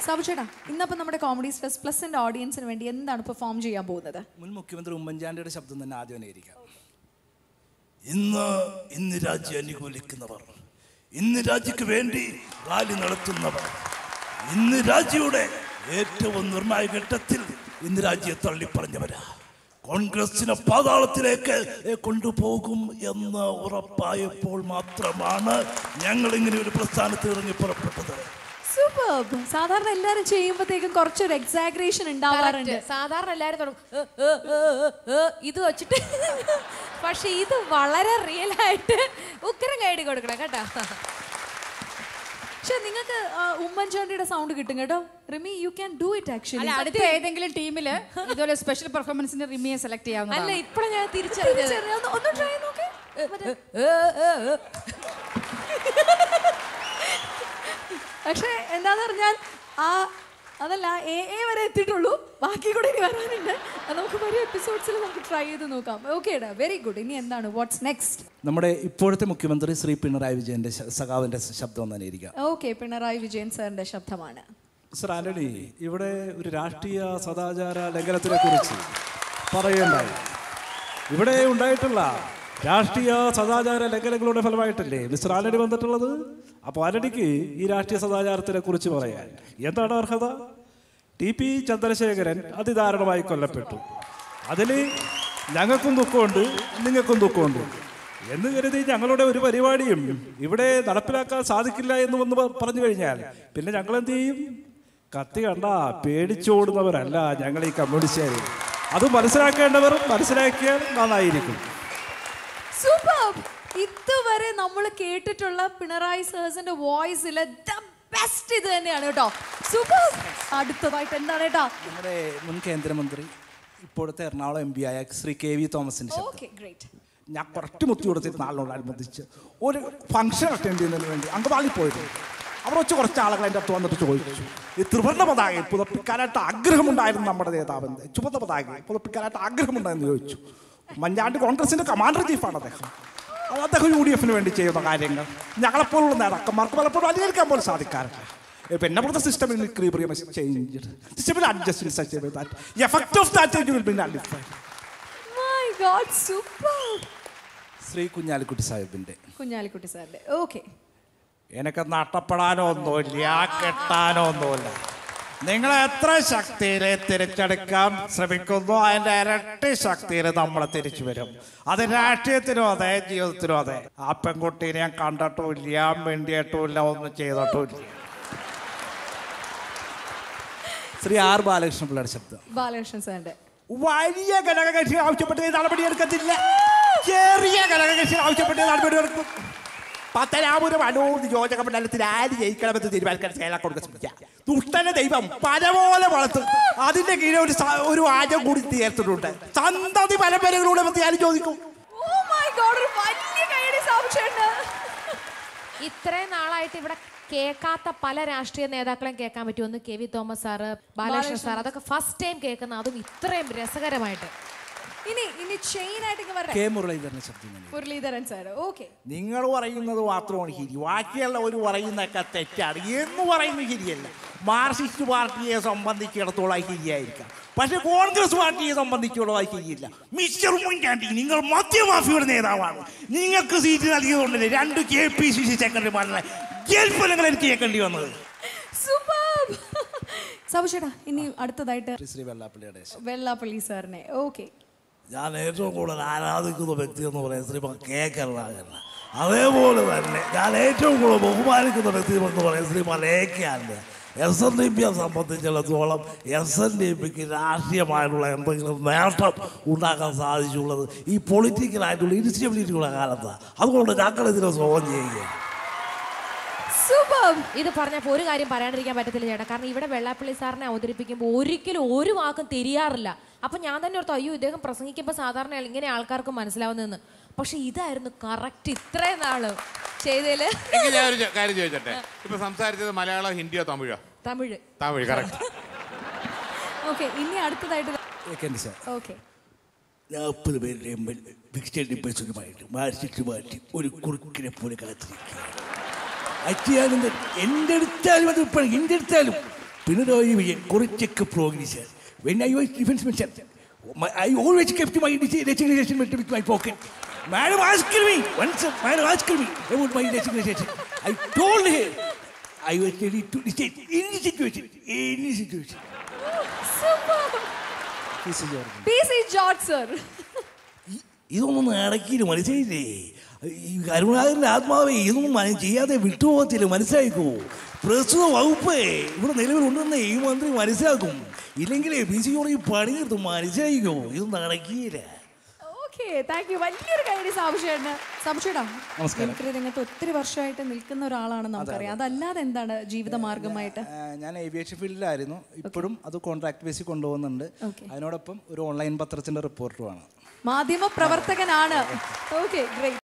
സബുചേട്ടാ ഇന്നപ്പം നമ്മുടെ comedy stress പ്ലസിന്റെ ഓഡിയൻസിന് വേണ്ടി എന്താണ് പെർഫോം ചെയ്യാൻ പോകുന്നത് മുൻ മുഖ്യമന്ത്രി ഉമ്മൻചാണ്ടിയുടെ ശബ്ദം തന്നെ ആദ്യം അനുകരിക്കാം ഇന്ന് ഇന്ന് രാജ്യം അനുകൂലിക്കുന്നവർ ഇന്ന് രാജ്യക്ക് വേണ്ടി റാലി നടത്തുന്നവർ ഇന്ന് രാജ്യയുടെ ഏറ്റവും നിർണായക ഘട്ടത്തിൽ ഇന്ന് രാജ്യത്തെ തള്ളിപ്പറഞ്ഞവരാ കോൺഗ്രസിനെ പാതാളത്തിലേക്ക് കൊണ്ടുപോകും എന്ന് ഉറപ്പായപ്പോൾ മാത്രമാണ് ഞങ്ങൾ ഇങ്ങനെ ഒരു പ്രസ്ഥാനത്ത് ഇറങ്ങി പുറപ്പെട്ടത് സൂപ്പർ സാധാരണ എല്ലാരും ചെയ്യുമ്പോഴത്തേക്കും കുറച്ചൊരു എക്സാഗ്രേഷൻ ഉണ്ടാവാറുണ്ട് Correct. സാധാരണ എല്ലാരും തുടങ്ങും "ഏ, ഏ, ഏ, ഏ, ഏ" ഇത് വെച്ചിട്ട് പക്ഷെ ഇത് വളരെ റിയൽ ആയിട്ട് ഉഗ്രം കൈഡി കൊടുക്കണം കേട്ടോ പക്ഷെ നിങ്ങൾക്ക് ഉമ്മൻചാണ്ടിയുടെ സൗണ്ട് കിട്ടും കേട്ടോ Rimi you can do it actually അല്ല അടുത്ത ഏതെങ്കിലും ടീമില് ഇതുപോലെ സ്പെഷ്യൽ പെർഫോമൻസിന് റിമിയെ സെലക്ട് അല്ല ചെയ്യാവുന്നതാണ് ഇപ്പഴാ ഞാൻ തിരിച്ചറിഞ്ഞത് ഒന്ന് ട്രൈ നോക്കേ ഏ, ഏ, ഏ. പക്ഷെ എന്താന്ന് പറഞ്ഞാൽ ആ അതല്ല എ എ വരെ എത്തിയിട്ടുള്ളൂ ബാക്കി കൂടെ ഇനി വരാനുണ്ട് അത് നമുക്ക് വരും എപ്പിസോഡ്സിൽ നമുക്ക് ട്രൈ ചെയ്ത് നോക്കാം ഓക്കെ വെരി ഗുഡ് ഇനി എന്താണ് വാട്ട്സ് നെക്സ്റ്റ് നമ്മുടെ ഇപ്പോഴത്തെ മുഖ്യമന്ത്രി ശ്രീ പിണറായി വിജയന്റെ ശ- സഖാവിന്റെ ശബ്ദം ഒന്ന് അനുകരിക്കാം ഓക്കെ പിണറായി വിജയൻ സാറിന്റെ ശബ്ദമാണ് സർ ആന്റണി ഇവിടെ ഒരു രാഷ്ട്രീയ സദാചാര ലംഘനത്തിനെ കുറിച്ച് പറയേണ്ടായി ഇവിടെ ഉണ്ടായിട്ടുള്ള രാഷ്ട്രീയ സദാചാര ലംഘനങ്ങളുടെ ഫലമായിട്ടല്ലേ മിസ്റ്റർ ആന്റണി വന്നിട്ടുള്ളത് അപ്പോൾ ആന്റണിക്ക് ഈ രാഷ്ട്രീയ സദാചാരത്തിനെ കുറിച്ച് പറയാൻ എന്താണ് അർഹത ടി പി ചന്ദ്രശേഖരൻ അതിദാരുണമായി കൊല്ലപ്പെട്ടു അതിൽ ഞങ്ങൾക്കും ദുഃഖമുണ്ട് നിങ്ങൾക്കും ദുഃഖമുണ്ട് എന്ന് കരുതി ഞങ്ങളുടെ ഒരു പരിപാടിയും ഇവിടെ നടപ്പിലാക്കാൻ സാധിക്കില്ല എന്ന് വന്ന് പ- പറഞ്ഞു കഴിഞ്ഞാൽ പിന്നെ ഞങ്ങൾ എന്ത് ചെയ്യും കത്തി കണ്ട പേടിച്ചോടുന്നവരല്ല ഞങ്ങൾ ഈ കമ്മ്യൂണിസ്റ്റുകാർ അത് മനസ്സിലാക്കേണ്ടവർ മനസ്സിലാക്കിയാൽ നന്നായിരിക്കും സൂപ്പർ ഇതുവരെ നമ്മൾ കേട്ടിട്ടുള്ള പിണറായി സേഴ്സിന്റെ വോയിസിലെ ദ ബെസ്റ്റ് ഇത് തന്നെയാണ് കേട്ടോ സൂപ്പർ അടുത്തതായിട്ട് എന്താണ് കേട്ടോ നമ്മുടെ മുൻ കേന്ദ്രമന്ത്രി ഇപ്പോഴത്തെ എറണാകുളം എം പി ആയ ശ്രീ കെ വി തോമസിന്റെ ശബ്ദം ഓക്കെ ഗ്രേറ്റ് ഞാൻ കുറച്ച് മുത്തി കൊടുത്തിട്ട് നാളിനോടനുബന്ധിച്ച് ഒരു ഫംഗ്ഷൻ അറ്റൻഡ് ചെയ്യുന്നതിന് വേണ്ടി അങ്കമാലി പോയിരുന്നു അവിടെ വെച്ച് കുറച്ച് ആളുകൾ എൻ്റെ അടുത്ത് വന്നിട്ട് ചോദിച്ചു ഈ ത്രിവർണ്ണ പതാകയിൽ പുതപ്പിക്കാനായിട്ട് ആഗ്രഹമുണ്ടായിരുന്നു നമ്മുടെ നേതാവിൻ്റെ ചുവന്ന പതാകയിൽ പുതപ്പിക്കാനായിട്ട് ആഗ്രഹമുണ്ടായിരുന്നു ചോദിച്ചു മഞ്ഞാണ്ട് കോൺഗ്രസിന്റെ കമാൻഡർ ചീഫാണ് അദ്ദേഹം അത് അദ്ദേഹം യു ഡി എഫിന് വേണ്ടി ചെയ്യുന്ന കാര്യങ്ങൾ ഞങ്ങളെപ്പോലുള്ള നേതാക്കന്മാർക്ക് പലപ്പോഴും അനുകരിക്കാൻ പോലും സാധിക്കാറില്ല പിന്നെ ഇവിടുത്തെ സിസ്റ്റമിൽ ചേഞ്ച് സിസ്റ്റമിൽ adjust such that effect of that change will be nullified my god super Shri Kunhalikutty സാഹിബിന്റെ കുഞ്ഞാലിക്കുട്ടി സാറിന്റെ ഓക്കെ എനിക്ക് നഷ്ടപ്പെടാനോ ഒന്നുമില്ല കെട്ടാനോ ഒന്നുമില്ല നിങ്ങൾ എത്ര ശക്തിയിൽ തിരിച്ചെടുക്കാൻ ശ്രമിക്കുന്നു അതിന്റെ ഇരട്ടി ശക്തിയിൽ നമ്മൾ തിരിച്ചു വരും അത് രാഷ്ട്രീയത്തിനും അതെ ജീവിതത്തിനും അതെ ആ പെൺകുട്ടീനെ ഞാൻ കണ്ടിട്ടുമില്ല മിണ്ടിയിട്ടുമില്ല ഒന്നും ചെയ്തിട്ടുമില്ല ശ്രീ ആർ ബാലകൃഷ്ണ പിള്ളയുടെ ശബ്ദം ബാലകൃഷ്ണൻ സാറിന്റെ വലിയ ഘടകകക്ഷി ആവശ്യപ്പെട്ട് നടപടി എടുക്കത്തില്ല ചെറിയ ഘടകകക്ഷി ആവശ്യപ്പെട്ട് നടപടി എടുക്കും പത്തനാപുരം അനൂർ നിയോജക മണ്ഡലത്തിൽ ആര് ജയിക്കണമെന്ന് തീരുമാനിക്കാൻ കേരള കോൺഗ്രസ് ശ്രമിക്കാം ദുഷ്ടന ദൈവം പലപോലെ വളർത്തും അതിന്റെ കീഴിൽ ഒരു സ- ഒരു ആജം കൂടി തീർത്തിട്ടുണ്ട് സന്തതി പരമ്പരകളുടെ പറ്റി ആരും ചോദിക്കും ഓ മൈ ഗോഡ് ഒരു വലിയ കൈയടി സാക്ഷിയുണ്ട് ഇത്രയും നാളായിട്ട് ഇവിടെ കേൾക്കാത്ത പല രാഷ്ട്രീയ നേതാക്കളെയും കേൾക്കാൻ പറ്റും ഒന്ന് K V Thomas sir Balakrishnan sir അതൊക്കെ ഫസ്റ്റ് ടൈം കേൾക്കുന്ന അതും ഇത്രയും രസകരമായിട്ട് ഇനി ഇനി ചെയിൻ ആയിട്ട് ഇങ്ങ് വരട്ടെ കെ മുരളീധരന്റെ ശബ്ദം ഞാൻ മുരളീധരൻ സാർ ഓക്കെ നിങ്ങൾ പറയുന്നത് മാത്രമാണ് ശരി ബാക്കിയുള്ള ഒരു പറയുന്നതൊക്കെ തെറ്റാണ് എന്ന് പറയുന്നത് ശരിയല്ല മാർക്സിസ്റ്റ് പാർട്ടിയെ സംബന്ധിച്ചിടത്തോളം അത് ശരിയായിരിക്കാം പക്ഷെ കോൺഗ്രസ് പാർട്ടിയെ സംബന്ധിച്ചിടത്തോളം അത് ശരിയില്ല മിസ്റ്റർ ഉമ്മൻചാണ്ടി നിങ്ങൾ മദ്യമാഫിയുടെ നേതാവാണ് നിങ്ങൾക്ക് സീറ്റ് നൽകിയതുകൊണ്ടല്ലേ രണ്ട് കെ പി സി സി സെക്രട്ടറിമാരുടെ ജൽഫലങ്ങൾ എനിക്ക് കേൾക്കേണ്ടി വന്നത് സൂപ്പർ സാബുചേട്ടാ ഇനി അടുത്തതായിട്ട് ശ്രീ വെള്ളാപ്പള്ളിയുടെ ശബ്ദം വെള്ളാപ്പള്ളി സാറിനെ ഓക്കെ ഞാൻ ഏറ്റവും കൂടുതൽ ആരാധിക്കുന്ന വ്യക്തി എന്ന് പറയുന്നത് ശ്രീമാൻ കെ കരുണാകരൻ അതേപോലെ തന്നെ ഞാൻ ഏറ്റവും കൂടുതൽ ബഹുമാനിക്കുന്ന വ്യക്തി എന്ന് പറയുന്നത് ശ്രീമാൻ എ കെ ആൻ്റെ എസ് എൻ ഡി പിയെ സംബന്ധിച്ചിടത്തോളം എസ് എൻ ഡി പിക്ക് രാഷ്ട്രീയമായിട്ടുള്ള എന്തെങ്കിലും നേട്ടം ഉണ്ടാക്കാൻ സാധിച്ചുള്ളത് ഈ പൊളിറ്റിക്കലായിട്ടുള്ള ഇൻസ്റ്റബിലിറ്റിയുള്ള കാലത്താണ് അതുകൊണ്ട് ഞങ്ങൾ ഇതിനെ സ്വാഗതം ചെയ്യുകയാണ് സൂപ്പർ ഇത് പറഞ്ഞപ്പോൾ ഒരു കാര്യം പറയാണ്ടിരിക്കാൻ പറ്റത്തില്ല ചേട്ടാ കാരണം ഇവിടെ വെള്ളാപ്പള്ളി സാറിനെ അവതരിപ്പിക്കുമ്പോൾ ഒരിക്കലും ഒരു വാക്കും തിരിയാറില്ല അപ്പൊ ഞാൻ തന്നെ ഓർത്തു അയ്യോ ഇദ്ദേഹം പ്രസംഗിക്കുമ്പോൾ സാധാരണ ഇങ്ങനെ ആൾക്കാർക്ക് മനസ്സിലാവുന്നതെന്ന് പക്ഷെ ഇതായിരുന്നു കറക്റ്റ് ഇത്രയും നാള് ചെയ്തതില് എങ്കിൽ ഞാൻ ഒരു ചെ- കാര്യം ചോദിച്ചോട്ടെ ഇപ്പൊ സംസാരിച്ചത് മലയാളം ഹിന്ദിയോ തമിഴോ തമിഴ് തമിഴ് കറക്റ്റ് ഓക്കെ ഇനി അടുത്തതായിട്ട് എ കെ സാർ ഓക്കെ നാൽപ്പത് പേരുടെയും ഫിക്സഡ് ഡിപ്പോസിറ്റുമായിട്ട് മാറ്റിട്ട് മാറ്റി ഒരു കുറുക്കിനെ പോലെ കാത്തിരിക്കുക അച്ഛനും എൻ്റെ അടുത്താലും അത് ഇപ്പോൾ എൻ്റെ അടുത്താലും പിണറായി വിജയൻ കുറച്ചൊക്കെ progress when I was defence minister I always kept my designation with my pocket madam ask me once madam ask me about my designation I told here I was ready to decide any situation any situation P C George sir ഇതൊന്നും നടക്കില്ല മനസ്സിലായില്ലേ ഈ കരുണാകരൻ്റെ ആത്മാവേ ഇതൊന്നും മന- ചെയ്യാതെ വിട്ടുപോകത്തില്ല മനസ്സിലാക്കൂ പ്രസ്തുത വകുപ്പ് ഇവിടെ നിലവിലുണ്ടെന്ന് ഈ മന്ത്രി മനസ്സിലാക്കും ഇല്ലെങ്കിലേ ബി സി ഈ പണി നിർത്തും മനസ്സിലായിക്കോ ഇതൊന്നും നടക്കില്ല ഓക്കെ താങ്ക് യു വലിയൊരു കൈഡി സാബുഷേട്ടന് സാബുഷേട്ടാ മിമിക്രി രംഗത്ത് ഒത്തിരി വർഷമായിട്ട് നിൽക്കുന്ന ഒരാളാണെന്ന് നമുക്കറിയാം അതല്ലാതെ എന്താണ് ജീവിത മാർഗമായിട്ട് ആ, ഞാൻ ഏവിയേഷൻ ഫീൽഡിലായിരുന്നു ഇപ്പോഴും അത് കോൺട്രാക്ട് ബേസിൽ കൊണ്ടുപോകുന്നുണ്ട് Okay. അതിനോടൊപ്പം ഒരു ഓൺലൈൻ പത്രത്തിന്റെ റിപ്പോർട്ടുമാണ് മാധ്യമ പ്രവർത്തകനാണ് ഓക്കെ ഗ്രേറ്റ്